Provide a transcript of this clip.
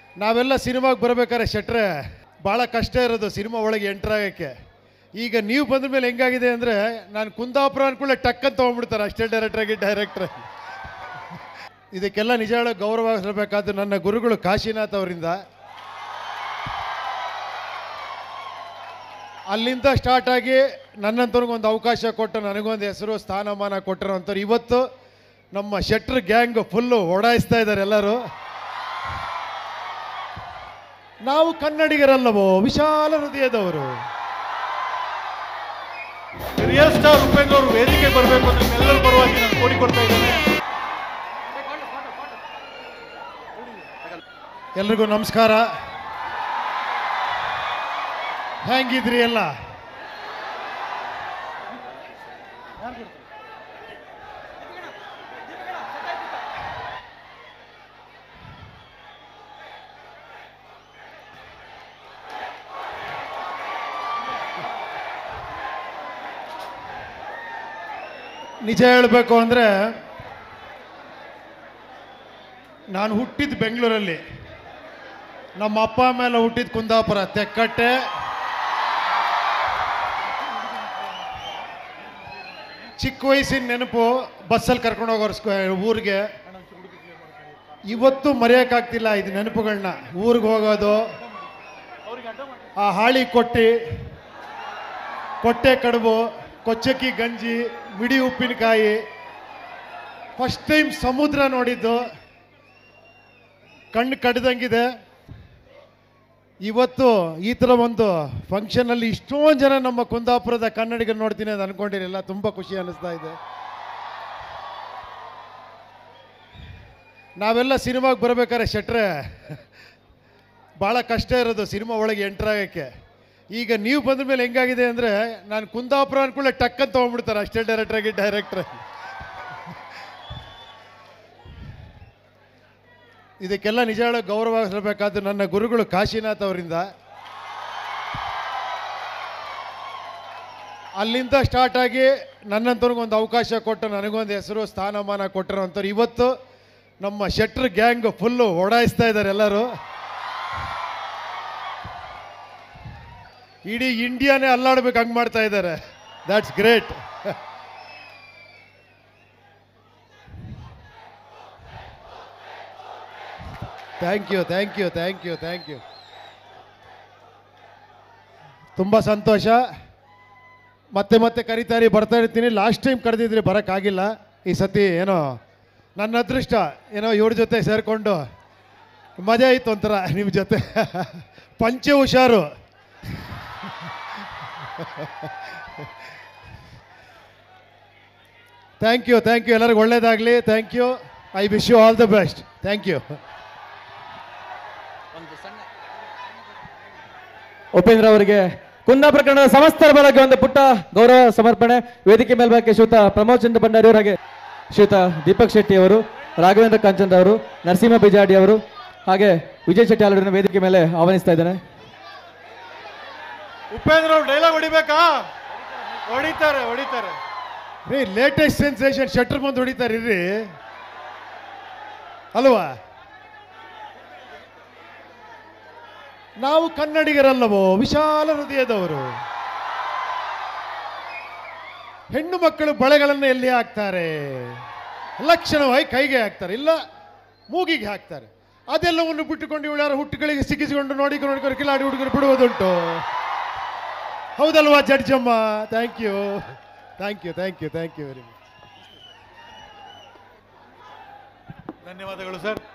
ನಾವೆಲ್ಲ ಸಿನಿಮಾಗೆ ಬರಬೇಕಾದ್ರೆ ಶೆಟ್ರೆ ಭಾಳ ಕಷ್ಟ ಇರೋದು ಸಿನಿಮಾ ಒಳಗೆ ಎಂಟ್ರ್ ಆಗೋಕ್ಕೆ ಈಗ ನೀವು ಬಂದ ಮೇಲೆ ಹೆಂಗಾಗಿದೆ ಅಂದರೆ ನಾನು ಕುಂದಾಪುರ ಅನ್ಕೊಳ್ಳೆ ಟಕ್ ಅಂತ ತೊಗೊಂಡ್ಬಿಡ್ತಾರೆ ಅಷ್ಟೇ ಡೈರೆಕ್ಟ್ರಾಗಿ ಡೈರೆಕ್ಟ್ರ್ ಇದಕ್ಕೆಲ್ಲ ನಿಜ ಹೇಳೋ ಗೌರವ ಸಲ್ಲಬೇಕಾದ್ದು ನನ್ನ ಗುರುಗಳು ಕಾಶಿನಾಥ್ ಅವರಿಂದ ಅಲ್ಲಿಂದ ಸ್ಟಾರ್ಟ್ ಆಗಿ ನನ್ನಂತವ್ರಿಗೊಂದು ಅವಕಾಶ ಕೊಟ್ಟು ನನಗೊಂದು ಹೆಸರು ಸ್ಥಾನಮಾನ ಕೊಟ್ಟರು ಅಂಥವ್ರು ಇವತ್ತು ನಮ್ಮ ಶೆಟ್ರ್ ಗ್ಯಾಂಗ್ ಫುಲ್ಲು ಓಡಾಯಿಸ್ತಾ ಇದ್ದಾರೆ ಎಲ್ಲರೂ ನಾವು ಕನ್ನಡಿಗರಲ್ಲವೋ ವಿಶಾಲ ಹೃದಯದವರು ರಿಯಲ್ ಸ್ಟಾರ್ ಉಪೇಂದ್ರ ಅವರು ವೇದಿಕೆ ಬರಬೇಕು ಅಂತ ನಿಮ್ಮೆಲ್ಲರ ಪರವಾಗಿ ನಾನು ಕೋರಿಕೊಡ್ತಾ ಇದ್ದೇನೆ ಎಲ್ರಿಗೂ ನಮಸ್ಕಾರ ಹೆಂಗಿದ್ರಿ ಎಲ್ಲ ನಿಜ ಹೇಳಬೇಕು ಅಂದರೆ ನಾನು ಹುಟ್ಟಿದ ಬೆಂಗಳೂರಲ್ಲಿ ನಮ್ಮ ಅಪ್ಪ ಮೇಲೆ ಹುಟ್ಟಿದ ಕುಂದಾಪುರ ತೆಕ್ಕಟ್ಟೆ ಚಿಕ್ಕ ವಯಸ್ಸಿನ ನೆನಪು ಬಸ್ಸಲ್ಲಿ ಕರ್ಕೊಂಡು ಹೋಗೋರು ಸ್ಕೂ ಊರಿಗೆ ಇವತ್ತು ಮರೆಯೋಕ್ಕಾಗ್ತಿಲ್ಲ ಇದು ನೆನಪುಗಳನ್ನ ಊರಿಗೆ ಹೋಗೋದು ಆ ಹಾಳಿ ಕೊಟ್ಟಿ ಕೊಟ್ಟೆ ಕಡುಬು ಕೊಚ್ಚಕ್ಕಿ ಗಂಜಿ ಮಿಡಿ ಉಪ್ಪಿನಕಾಯಿ ಫಸ್ಟ್ ಟೈಮ್ ಸಮುದ್ರ ನೋಡಿದ್ದು ಕಣ್ಣು ಕಡ್ದಂಗಿದೆ ಇವತ್ತು ಈ ಥರ ಒಂದು ಫಂಕ್ಷನಲ್ಲಿ ಇಷ್ಟೊಂದು ಜನ ನಮ್ಮ ಕುಂದಾಪುರದ ಕನ್ನಡಿಗರು ನೋಡ್ತೀನಿ ಅಂತ ಅನ್ಕೊಂಡಿರಲಿಲ್ಲ ತುಂಬ ಖುಷಿ ಅನ್ನಿಸ್ತಾ ಇದೆ ನಾವೆಲ್ಲ ಸಿನಿಮಾಗೆ ಬರಬೇಕಾದ್ರೆ ಶೆಟ್ರೆ ಭಾಳ ಕಷ್ಟ ಇರೋದು ಸಿನಿಮಾ ಒಳಗೆ ಎಂಟ್ರ್ ಆಗೋಕ್ಕೆ ಈಗ ನೀವು ಬಂದ ಮೇಲೆ ಹೆಂಗಾಗಿದೆ ಅಂದರೆ ನಾನು ಕುಂದಾಪುರ ಅನ್ಕೊಳ್ಳೆ ಟಕ್ ಅಂತ ತೊಗೊಂಡ್ಬಿಡ್ತಾರೆ ಅಷ್ಟೇ ಡೈರೆಕ್ಟ್ರಾಗಿ ಡೈರೆಕ್ಟ್ರ್ ಇದಕ್ಕೆಲ್ಲ ನಿಜ ಹೇಳೋ ಗೌರವ ಸಲ್ಲಬೇಕಾದ್ದು ನನ್ನ ಗುರುಗಳು ಕಾಶಿನಾಥ್ ಅವರಿಂದ ಅಲ್ಲಿಂದ ಸ್ಟಾರ್ಟ್ ಆಗಿ ನನ್ನಂತವ್ರಿಗೊಂದು ಅವಕಾಶ ಕೊಟ್ಟು ನನಗೊಂದು ಹೆಸರು ಸ್ಥಾನಮಾನ ಕೊಟ್ಟರು ಅಂಥವ್ರು ಇವತ್ತು ನಮ್ಮ ಶೆಟ್ರ್ ಗ್ಯಾಂಗ್ ಫುಲ್ಲು ಓಡಾಯಿಸ್ತಾ ಇದ್ದಾರೆ ಎಲ್ಲರೂ ಇಡೀ ಇಂಡಿಯಾನೇ ಅಲ್ಲಾಡ್ಬೇಕು ಹಂಗೆ ಮಾಡ್ತಾ ಇದ್ದಾರೆ that's great thank you thank you thank you thank you ತುಂಬ ಸಂತೋಷ ಮತ್ತೆ ಮತ್ತೆ ಕರಿತಾರಿ ಬರ್ತಾ ಇರ್ತೀನಿ ಲಾಸ್ಟ್ ಟೈಮ್ ಕರೆದಿದ್ರಿ ಬರೋಕ್ಕಾಗಿಲ್ಲ ಈ ಸತಿ ಏನೋ ನನ್ನ ಅದೃಷ್ಟ ಏನೋ ಇವ್ರ ಜೊತೆ ಸೇರಿಕೊಂಡು ಮಜಾ ಆಯಿತು ಒಂಥರ ನಿಮ್ಮ ಜೊತೆ ಪಂಚೆ ಹುಷಾರು ಥ್ಯಾಂಕ್ ಯು ಥ್ಯಾಂಕ್ ಯು ಎಲ್ಲರಿಗೂ ಒಳ್ಳೇದಾಗಲಿ thank you I wish you all the best thank you Upendra ಅವರಿಗೆ ಕುಂದಾಪುರ ಕನ್ನಡ ಸಮಸ್ತರ ಬಳಗ ಒಂದು ಪುಟ್ಟ ಗೌರವ ಸಮರ್ಪಣೆ ವೇದಿಕೆ ಮೇಲ್ಬಾಕಿ ಶ್ರೀಯುತ ಪ್ರಮೋದ್ ಚಂದ್ರ ಭಂಡಾರಿ ಅವರು ಹಾಗೆ ಶ್ರೀಯುತ ದೀಪಕ್ ಶೆಟ್ಟಿ ಅವರು ರಾಘವೇಂದ್ರ ಕಾಂಚಂದ್ ಅವರು ನರಸಿಂಹ ಬಿಜಾಡಿ ಅವರು ಹಾಗೆ ವಿಜಯ್ ಶೆಟ್ಟಿ ಅವರನ್ನು ವೇದಿಕೆ ಮೇಲೆ ಆಹ್ವಾನಿಸ್ತಾ ಇದ್ದೇನೆ ಉಪೇಂದ್ರ ಅವ್ರು ಡೈಲಾಗ್ ಹೊಡಿಬೇಕಾ ಹೊಡಿತಾರೆ ಹೊಡಿತಾರೆ ರೀ ಲೇಟೆಸ್ಟ್ ಸೆನ್ಸೇಷನ್ ಶಟ್ರ್ ಬಂದು ಹೊಡಿತಾರೆ ಇರ್ರಿ ಅಲ್ವಾ ನಾವು ಕನ್ನಡಿಗರಲ್ಲವೋ ವಿಶಾಲ ಹೃದಯದವರು ಹೆಣ್ಣು ಮಕ್ಕಳು ಬಳೆಗಳನ್ನು ಎಲ್ಲಿ ಹಾಕ್ತಾರೆ ಲಕ್ಷಣವಾಗಿ ಕೈಗೆ ಹಾಕ್ತಾರೆ ಇಲ್ಲ ಮೂಗಿಗೆ ಹಾಕ್ತಾರೆ ಅದೆಲ್ಲವನ್ನು ಬಿಟ್ಟುಕೊಂಡು ಇವಳು ಯಾರು ಹುಟ್ಟುಗಳಿಗೆ ಸಿಕ್ಕಿಸಿಕೊಂಡು ನೋಡಿ ನೋಡಿಕೊಂಡು ಕಿಲಾಡಿ ಹುಡುಗರು ಬಿಡುವುದುಂಟು ಹೌದಲ್ವಾ ಜಡ್ಜಮ್ಮ thank you thank you thank you thank you very much ಧನ್ಯವಾದಗಳು ಸರ್